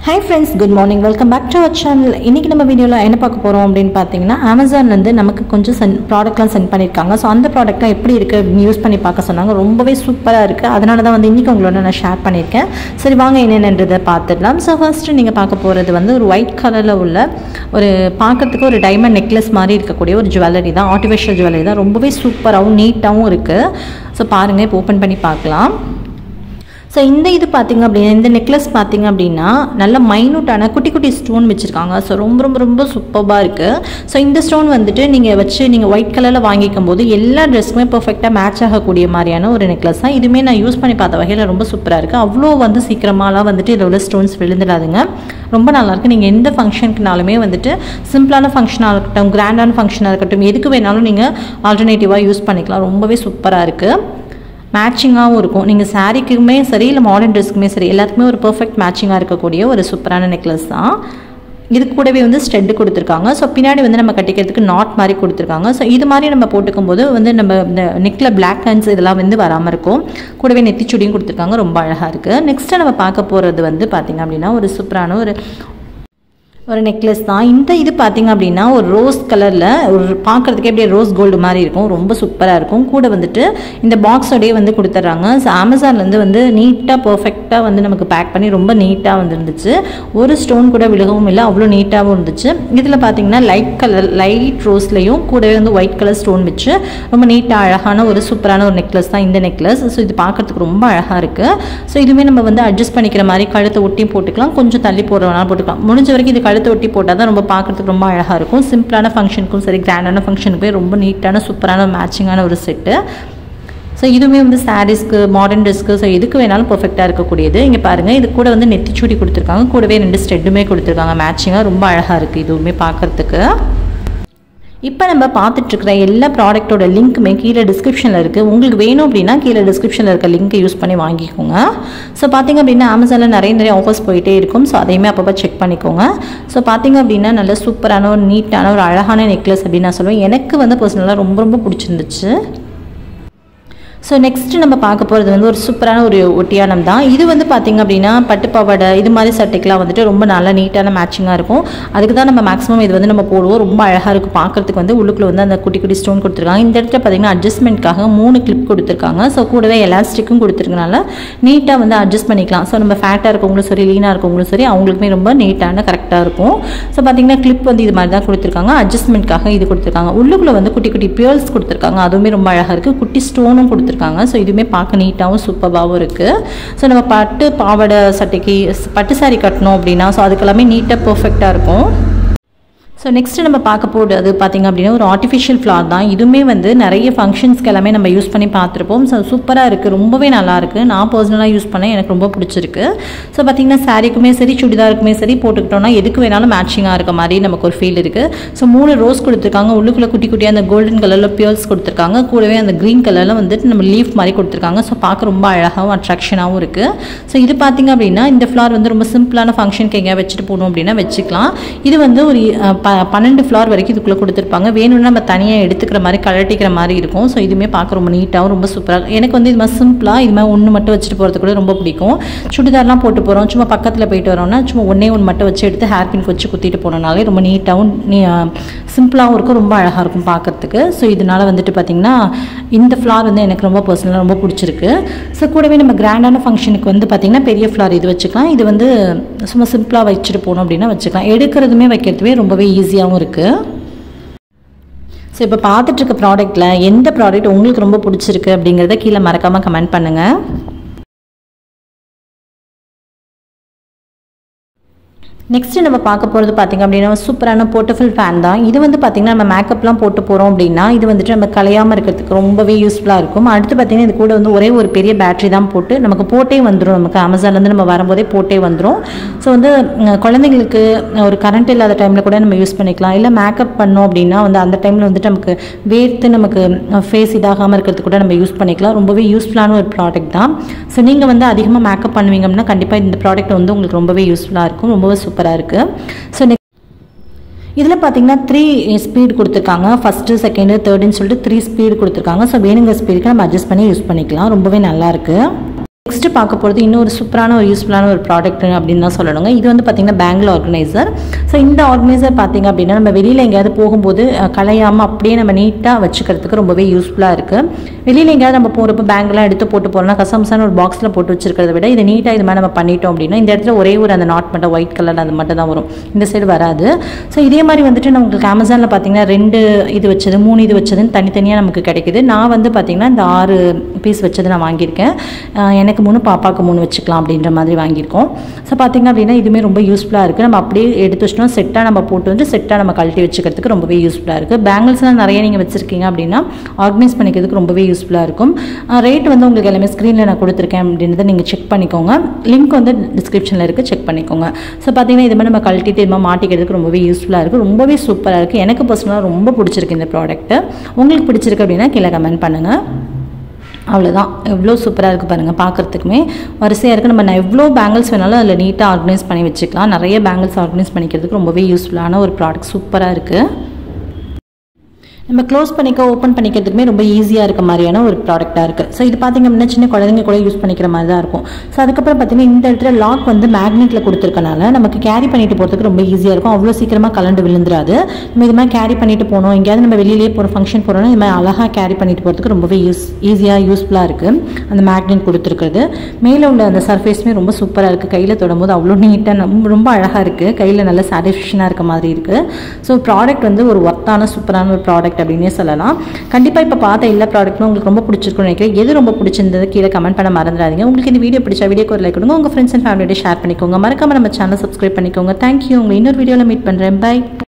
hi friends good morning welcome back to our channel இன்றைக்கி நம்ம வீடியோவில் என்ன பார்க்க போகிறோம் அப்படின்னு பார்த்தீங்கன்னா அமேசான்லேருந்து நமக்கு கொஞ்சம் சென்ட் ப்ராடக்ட்லாம் சென்ட் பண்ணியிருக்காங்க ஸோ அந்த ப்ராடக்ட்லாம் எப்படி இருக்குது அப்படின்னு யூஸ் பண்ணி பார்க்க சொன்னாங்க ரொம்பவே சூப்பராக இருக்குது அதனால தான் வந்து இன்றைக்கி உங்களோட நான் ஷேர் பண்ணியிருக்கேன் சரி வாங்க என்னென்னன்றதை பார்த்துடலாம் ஸோ ஃபஸ்ட்டு நீங்கள் பார்க்க போகிறது வந்து ஒரு ஒயிட் கலரில் உள்ள ஒரு பார்க்கறதுக்கு ஒரு டைமண்ட் நெக்லஸ் மாதிரி இருக்கக்கூடிய ஒரு ஜுவல்லரி தான் ஆர்டிஃபிஷியல் ஜுவல்லரி தான் ரொம்பவே சூப்பராகவும் நீட்டாகவும் இருக்குது ஸோ பாருங்கள் இப்போ ஓப்பன் பண்ணி பார்க்கலாம் ஸோ இந்த இது பார்த்தீங்க அப்படின்னா இந்த நெக்லஸ் பார்த்தீங்க அப்படின்னா நல்ல மைனூட்டான குட்டி குட்டி ஸ்டோன் வச்சுருக்காங்க ஸோ ரொம்ப ரொம்ப ரொம்ப சூப்பராக இருக்குது ஸோ இந்த ஸ்டோன் வந்துட்டு நீங்கள் வச்சு நீங்கள் ஒயிட் கலரில் வாங்கிக்கும் போது எல்லா ட்ரெஸ்க்குமே பர்ஃபெக்டாக மேட்ச் ஆகக்கூடிய மாதிரியான ஒரு நெக்லஸ் தான் இதுவுமே நான் யூஸ் பண்ணி பார்த்த வகையில் ரொம்ப சூப்பராக இருக்குது அவ்வளோ வந்து சீக்கிரமாலாம் வந்துட்டு இதில் உள்ள ஸ்டோன்ஸ் விழுந்துடாதுங்க ரொம்ப நல்லாயிருக்கு நீங்கள் எந்த ஃபங்க்ஷனுக்குனாலுமே வந்துட்டு சிம்பிளான ஃபங்க்ஷனாக இருக்கட்டும் கிராண்டான ஃபங்க்ஷனாக இருக்கட்டும் எதுக்கு வேணாலும் நீங்கள் ஆல்டர்னேட்டிவாக யூஸ் பண்ணிக்கலாம் ரொம்பவே சூப்பராக இருக்குது மேட்சிங்காகவும் இருக்கும் நீங்கள் சாரீக்குமே சரி இல்லை மாடர்ன் ட்ரெஸ்க்குமே சரி எல்லாத்துக்குமே ஒரு பர்ஃபெக்ட் மேட்சிங்காக இருக்கக்கூடிய ஒரு சூப்பரான நெக்லஸ் தான் இது கூடவே வந்து ஸ்டெட்டு கொடுத்துருக்காங்க ஸோ பின்னாடி வந்து நம்ம கட்டிக்கிறதுக்கு நாட் மாதிரி கொடுத்துருக்காங்க ஸோ இது மாதிரி நம்ம போட்டுக்கும் போது வந்து நம்ம இந்த நெக்கில் பிளாக் ஹேண்ட்ஸ் இதெல்லாம் வந்து வராமல் இருக்கும் கூடவே நெத்திச்சுடியும் கொடுத்துருக்காங்க ரொம்ப அழகாக இருக்குது நெக்ஸ்ட்டு நம்ம பார்க்க போகிறது வந்து பார்த்திங்க அப்படின்னா ஒரு சூப்பரான ஒரு ஒரு நெக்லஸ் தான் இந்த இது பார்த்தீங்க அப்படின்னா ஒரு ரோஸ் கலரில் ஒரு பார்க்குறதுக்கே அப்படியே ரோஸ் கோல்டு மாதிரி இருக்கும் ரொம்ப சூப்பராக இருக்கும் கூட வந்துட்டு இந்த பாக்ஸோடய வந்து கொடுத்துட்றாங்க ஸோ அமேசான்லேருந்து வந்து நீட்டாக பர்ஃபெக்டாக வந்து நமக்கு பேக் பண்ணி ரொம்ப நீட்டாக வந்துருந்துச்சு ஒரு ஸ்டோன் கூட விலகவும் இல்லை அவ்வளோ நீட்டாகவும் இருந்துச்சு இதில் பார்த்தீங்கன்னா லைட் கலர் லைட் ரோஸ்லையும் கூடவே வந்து ஒயிட் கலர் ஸ்டோன் வச்சு ரொம்ப நீட்டாக அழகான ஒரு சூப்பரான ஒரு நெக்லஸ் தான் இந்த நெக்லஸ் ஸோ இது பார்க்குறதுக்கு ரொம்ப அழகாக இருக்குது ஸோ இதுவுமே நம்ம வந்து அட்ஜஸ்ட் பண்ணிக்கிற மாதிரி கழுத்தை ஒட்டி போட்டுக்கலாம் கொஞ்சம் தள்ளி போடுறதுனால போட்டுக்கலாம் முடிஞ்ச வரைக்கும் இது கழுத்தை ஒட்டி போட்டால் தான் ரொம்ப பார்க்குறதுக்கு ரொம்ப அழகாக இருக்கும் சிம்பிளான ஃபங்க்ஷனுக்கும் சரி கிராண்டான ஃபங்க்ஷனுக்குமே ரொம்ப நீட்டான சூப்பரான மேட்சிங்கான ஒரு செட்டு ஸோ இதுவுமே வந்து சாரீஸ்க்கு மாடர்ன் ட்ரெஸ்க்கு ஸோ எதுக்கு வேணாலும் பர்ஃபெக்டாக இருக்கக்கூடியது இங்கே பாருங்கள் இது கூட வந்து நெத்திச்சூடி கொடுத்துருக்காங்க கூடவே ரெண்டு ஸ்டெட்டுமே கொடுத்துருக்காங்க மேட்சிங்காக ரொம்ப அழகாக இருக்குது இதுவுமே பார்க்குறதுக்கு இப்போ நம்ம பார்த்துட்ருக்குற எல்லா ப்ராடக்ட்டோட லிங்க்குமே கீழே டிஸ்கிரிப்ஷனில் இருக்குது உங்களுக்கு வேணும் அப்படின்னா கீழே டிஸ்கிரிப்ஷனில் இருக்க லிங்க்கை யூஸ் பண்ணி வாங்கிக்கோங்க ஸோ பார்த்திங்க அப்படின்னா அமேசானில் நிறைய நிறைய ஆஃபர்ஸ் போயிட்டே இருக்கும் ஸோ அதையுமே அப்பப்போ செக் பண்ணிக்கோங்க ஸோ பார்த்திங்க அப்படின்னா நல்ல சூப்பரான ஒரு நீட்டான ஒரு அழகான நெக்லஸ் அப்படின்னு நான் சொல்லுவேன் எனக்கு வந்து பர்சனலாக ரொம்ப ரொம்ப பிடிச்சிருந்துச்சு ஸோ நெக்ஸ்ட்டு நம்ம பார்க்க போகிறது வந்து ஒரு சூப்பரான ஒரு ஒட்டியானம் தான் இது வந்து பார்த்திங்க அப்படின்னா பட்டு பாவாடை இது மாதிரி சட்டைக்கெலாம் வந்துட்டு ரொம்ப நல்லா நீட்டான மேட்சிங்காக இருக்கும் அதுக்கு தான் நம்ம மேக்ஸிமம் இது வந்து நம்ம போடுவோம் ரொம்ப அழகாக இருக்கும் பார்க்குறதுக்கு வந்து உள்ளுக்குள்ள வந்து அந்த குட்டி குட்டி ஸ்டோன் கொடுத்துருக்காங்க இந்த இடத்துல பார்த்திங்கன்னா அட்ஜஸ்ட்மெண்ட்காக மூணு கிளிப் கொடுத்துருக்காங்க ஸோ கூடவே எலாஸ்டிக்கும் கொடுத்துருக்கனால நீட்டாக வந்து அட்ஜஸ்ட் பண்ணிக்கலாம் ஸோ நம்ம ஃபேட்டாக இருக்கவங்களும் சரி லீனாக இருக்கவங்களும் சரி அவங்களுக்குமே ரொம்ப நீட்டான கரெக்டாக இருக்கும் ஸோ பார்த்திங்கன்னா கிளிப் வந்து இது மாதிரி தான் கொடுத்துருக்காங்க அட்ஜஸ்ட்மெண்ட்காக இது கொடுத்துருக்காங்க உள்ளுக்குள்ளே வந்து குட்டி குட்டி பியர்ஸ் கொடுத்துருக்காங்க அதுவுமே ரொம்ப அழகாக இருக்குது குட்டி ஸ்டோனும் கொடுத்துருக்காங்க கொடுத்துருக்காங்க ஸோ இதுவுமே பார்க்க நீட்டாகவும் சூப்பராகவும் இருக்குது ஸோ நம்ம பட்டு பாவாடை சட்டைக்கு பட்டு சாரி கட்டணும் அப்படின்னா ஸோ அதுக்கெல்லாமே நீட்டாக பர்ஃபெக்டாக இருக்கும் ஸோ நெக்ஸ்ட்டு நம்ம பார்க்க போகிறது பார்த்திங்க அப்படின்னா ஒரு ஆர்டிஃபிஷியல் ஃப்ளார் தான் இதுவுமே வந்து நிறைய ஃபங்க்ஷன்ஸ்க்கு எல்லாமே நம்ம யூஸ் பண்ணி பார்த்துருப்போம் ஸோ சூப்பராக இருக்குது ரொம்பவே நல்லாயிருக்கு நான் பர்சனலாக யூஸ் பண்ணேன் எனக்கு ரொம்ப பிடிச்சிருக்கு ஸோ பார்த்திங்கன்னா சாரீக்குமே சரி சுடிதாருக்குமே சரி போட்டுக்கிட்டோம்னா எதுக்கு வேணாலும் மேட்சிங்காக இருக்க மாதிரி நமக்கு ஒரு ஃபீல் இருக்குது ஸோ மூணு ரோஸ் கொடுத்துருக்காங்க உள்ளுக்குள்ளே குட்டி குட்டியாக அந்த கோல்டன் கலரில் பியர்ஸ் கொடுத்துருக்காங்க கூடவே அந்த க்ரீன் கலரில் வந்துட்டு நம்ம லீஃப் மாதிரி கொடுத்துருக்காங்க ஸோ பார்க்க ரொம்ப அழகாகவும் அட்ராக்ஷனாகவும் இருக்குது ஸோ இது பார்த்திங்க அப்படின்னா இந்த ஃப்ளார் வந்து ரொம்ப சிம்பிளான ஃபங்க்ஷனுக்கு எங்கேயா வச்சுட்டு போகணும் அப்படின்னா வச்சுக்கலாம் இது வந்து ஒரு பன்னெண்டு ஃப்ளார் வரைக்கும் இதுக்குள்ளே கொடுத்துருப்பாங்க வேணும்னா நம்ம தனியாக எடுத்துக்கிற மாதிரி கழட்டிக்கிற மாதிரி இருக்கும் ஸோ இதுவுமே பார்க்க ரொம்ப நீட்டாகவும் ரொம்ப சூப்பராக எனக்கு வந்து இது மாதிரி சிம்பிளாக இது மாதிரி ஒன்று மட்டும் வச்சுட்டு போகிறது கூட ரொம்ப பிடிக்கும் சுடிதார்லாம் போட்டு போகிறோம் சும்மா பக்கத்தில் போயிட்டு வரோம்னா சும்மா ஒன்றே ஒன்று மட்டும் வச்சு எடுத்து ஹேர் பின் வச்சு குத்திட்டு போனனாலே ரொம்ப நீட்டாகவும் நீ சிம்பிளாகவும் இருக்கும் ரொம்ப அழகாக இருக்கும் பார்க்குறதுக்கு ஸோ இதனால் வந்துட்டு பார்த்திங்கன்னா இந்த ஃப்ளார் வந்து எனக்கு ரொம்ப பர்சனலாக ரொம்ப பிடிச்சிருக்கு ஸோ கூடவே நம்ம கிராண்டான ஃபங்க்ஷனுக்கு வந்து பார்த்திங்கன்னா பெரிய ஃப்ளார் இது வச்சுக்கலாம் இது வந்து சும்மா சிம்பிளாக வச்சுட்டு போகணும் அப்படின்னா வச்சுக்கலாம் எடுக்கிறதுமே வைக்கிறதுமே ரொம்பவே ஈஸியாகவும் இருக்குது ஸோ இப்போ பார்த்துட்டு இருக்க ப்ராடக்ட்டில் எந்த ப்ராடக்ட் உங்களுக்கு ரொம்ப பிடிச்சிருக்கு அப்படிங்கிறத கீழே மறக்காமல் கமெண்ட் பண்ணுங்கள் நெக்ஸ்ட்டு நம்ம பார்க்க போகிறது பார்த்திங்க அப்படின்னா சூப்பரான போர்ட்டபிள் ஃபேன் தான் இது வந்து பார்த்திங்கன்னா நம்ம மேக்கப்லாம் போட்டு போகிறோம் அப்படின்னா இது வந்துட்டு நம்ம கலையாமல் இருக்கிறதுக்கு ரொம்பவே யூஸ்ஃபுல்லாக இருக்கும் அடுத்து பார்த்திங்கன்னா இது கூட வந்து ஒரே ஒரு பெரிய பேட்டரி தான் போட்டு நமக்கு போட்டே வந்துடும் நமக்கு அமேசான்லேருந்து நம்ம வரும்போதே போட்டே வந்துடும் ஸோ வந்து குழந்தைங்களுக்கு ஒரு கரண்ட் இல்லாத டைமில் கூட நம்ம யூஸ் பண்ணிக்கலாம் இல்லை மேக்கப் பண்ணோம் அப்படின்னா வந்து அந்த டைமில் வந்துட்டு நமக்கு வேர்த்து நமக்கு ஃபேஸ் இதாகாமல் இருக்கிறது கூட நம்ம யூஸ் பண்ணிக்கலாம் ரொம்பவே யூஸ்ஃபுல்லான ஒரு ப்ராடக்ட் தான் ஸோ நீங்கள் வந்து அதிகமாக மேக்கப் பண்ணுவீங்க அப்படின்னா கண்டிப்பாக இந்த ப்ராடக்ட் வந்து உங்களுக்கு ரொம்பவே யூஸ்ஃபுல்லாக இருக்கும் ரொம்பவே சூப்பராக இருக்குது ஸோ நெக்ஸ்ட் இதில் பார்த்தீங்கன்னா த்ரீ ஸ்பீட் கொடுத்துருக்காங்க ஃபஸ்ட்டு செகண்டு தேர்டுன்னு சொல்லிட்டு த்ரீ ஸ்பீடு கொடுத்துருக்காங்க ஸோ வேணுங்கிற ஸ்பீடுக்கு நம்ம அட்ஜஸ்ட் பண்ணி யூஸ் பண்ணிக்கலாம் ரொம்பவே நல்லாயிருக்கு நெக்ஸ்ட்டு பார்க்க போகிறது இன்னொரு சூப்பரான ஒரு யூஸ்ஃபுல்லான ஒரு ப்ராடக்ட் அப்படின்னு தான் சொல்லணுங்க இது வந்து பார்த்திங்கன்னா பேங்கிள் ஆர்கனைசர் ஸோ இந்த ஆர்கனைசர் பார்த்திங்க அப்படின்னா நம்ம வெளியில் எங்கேயாவது போகும்போது அஹ், கலையாமல் அப்படியே நம்ம நீட்டாக வச்சுக்கிறதுக்கு ரொம்பவே யூஸ்ஃபுல்லாக இருக்குது வெளியில் எங்கேயாவது நம்ம போகிறப்ப பேங்க்லாம் எடுத்து போட்டு போகிறோம்னா கசம்சான ஒரு பாக்ஸில் போட்டு வச்சிருக்கிறத விட இதை நீட்டாக இது மாதிரி நம்ம பண்ணிட்டோம் அப்படின்னா இந்த இடத்துல ஒரே ஒரு அந்த நாட் மட்டும் ஒயிட் கலர் அது மட்டும் தான் வரும் இந்த சைடு வராது ஸோ இதே மாதிரி வந்துட்டு நான் உங்களுக்கு அமேசானில் பார்த்தீங்கன்னா ரெண்டு இது வச்சது மூணு இது வச்சதுன்னு தனித்தனியாக நமக்கு கிடைக்குது நான் வந்து பார்த்தீங்கன்னா இந்த ஆறு பீஸ் வச்சது நான் வாங்கியிருக்கேன் அஹ் எனக்கு மூணு பாப்பாவுக்கு மூணு வச்சுக்கலாம் அப்படின்ற மாதிரி வாங்கியிருக்கோம் ஸோ பார்த்தீங்க அப்படின்னா இதுவுமே ரொம்ப யூஸ்ஃபுல்லாக இருக்குது நம்ம அப்படியே எடுத்து வச்சிட்டோம் செட்டாக நம்ம போட்டு வந்து செட்டாக நம்ம கழட்டி வச்சுக்கிறதுக்கு ரொம்பவே யூஸ்ஃபுல்லாக இருக்குது பேங்கிள்ஸ்லாம் நிறைய நீங்கள் வச்சுருக்கீங்க அப்படின்னா ஆர்கனைஸ் பண்ணிக்கிறதுக்கு ரொம்பவே யூஸ்ஃபுல்லாக இருக்கும் ரேட் வந்து உங்களுக்கு எல்லாமே ஸ்க்ரீனில் நான் கொடுத்துருக்கேன் அப்படின்றத நீங்கள் செக் பண்ணிக்கோங்க லிங்க் வந்து டிஸ்கிரிப்ஷனில் இருக்குது செக் பண்ணிக்கோங்க ஸோ பார்த்தீங்கன்னா இது மாதிரி நம்ம கழட்டிட்டு இது மாதிரி மாட்டிக்கிறதுக்கு ரொம்பவே யூஸ்ஃபுல்லாக இருக்குது ரொம்பவே சூப்பராக இருக்குது எனக்கு பர்சனலாக ரொம்ப பிடிச்சிருக்கு இந்த ப்ராடக்ட்டு உங்களுக்கு பிடிச்சிருக்கு அப்படின்னா கீழே கமெண்ட் பண்ணுங்கள் அவ்வளோதான் எவ்வளோ சூப்பராக இருக்குது பாருங்கள் பார்க்குறதுக்குமே வரிசையாக இருக்குது நம்ம நான் எவ்வளோ பேங்கிள்ஸ் வேணாலும் அதில் நீட்டாக ஆர்கனைஸ் பண்ணி வச்சுக்கலாம் நிறைய பேங்கிள்ஸ் ஆர்கனைஸ் பண்ணிக்கிறதுக்கு ரொம்பவே யூஸ்ஃபுல்லான ஒரு ப்ராடக்ட் சூப்பராக இருக்குது நம்ம க்ளோஸ் பண்ணிக்க ஓப்பன் பண்ணிக்கிறதுக்குமே ரொம்ப ஈஸியாக இருக்க மாதிரியான ஒரு ப்ராடக்ட்டாக இருக்குது ஸோ இது பார்த்திங்க அப்படின்னா சின்ன குழந்தைங்க கூட யூஸ் பண்ணிக்கிற மாதிரி தான் இருக்கும் ஸோ அதுக்கப்புறம் பார்த்தீங்கன்னா இந்த இடத்துல லாக் வந்து மேக்னெட்டில் கொடுத்துருக்கனால நமக்கு கேரி பண்ணிட்டு போகிறதுக்கு ரொம்ப ஈஸியாக இருக்கும் அவ்வளோ சீக்கிரமாக கலண்டு விழுந்துராது நம்ம இது மாதிரி கேரி பண்ணிட்டு போகணும் எங்கேயாவது நம்ம வெளியிலேயே போகிற ஃபங்க்ஷன் போகிறோம்னா இது மாதிரி அழகாக கேரி பண்ணிட்டு போகிறதுக்கு ரொம்பவே யூஸ் ஈஸியாக யூஸ்ஃபுல்லாக இருக்குது அந்த மேக்னெட் கொடுத்துருக்குறது மேலே உள்ள அந்த சர்ஃபேஸுமே ரொம்ப சூப்பராக இருக்குது கையில் தொடும்போது அவ்வளோ நீட்டாக ரொம்ப அழகாக இருக்குது கையில் நல்ல சாட்டிஸ்ஃபேக்ஷனாக இருக்க மாதிரி இருக்குது ஸோ ப்ராடக்ட் வந்து ஒரு ஒர்த்தான சூப்பரான ஒரு ப்ராடக்ட் அப்படின்னே சொல்லலாம் கண்டிப்பாக இப்போ பார்த்த எல்லா ப்ராடக்ட்டும் உங்களுக்கு ரொம்ப பிடிச்சிருக்கும்னு நினைக்கிறேன் எது ரொம்ப பிடிச்சிருந்தது கீழே கமெண்ட் பண்ண மறந்துடாதீங்க உங்களுக்கு இந்த வீடியோ பிடிச்சா வீடியோக்கு ஒரு லைக் கொடுங்க உங்கள் ஃப்ரெண்ட்ஸ் அண்ட் ஃபேமிலியோட ஷேர் பண்ணிக்கோங்க மறக்காம நம்ம சேனல் சப்ஸ்கிரைப் பண்ணிக்கோங்க தேங்க்யூ உங்களை இன்னொரு வீடியோவில் மீட் பண்ணுறேன் பை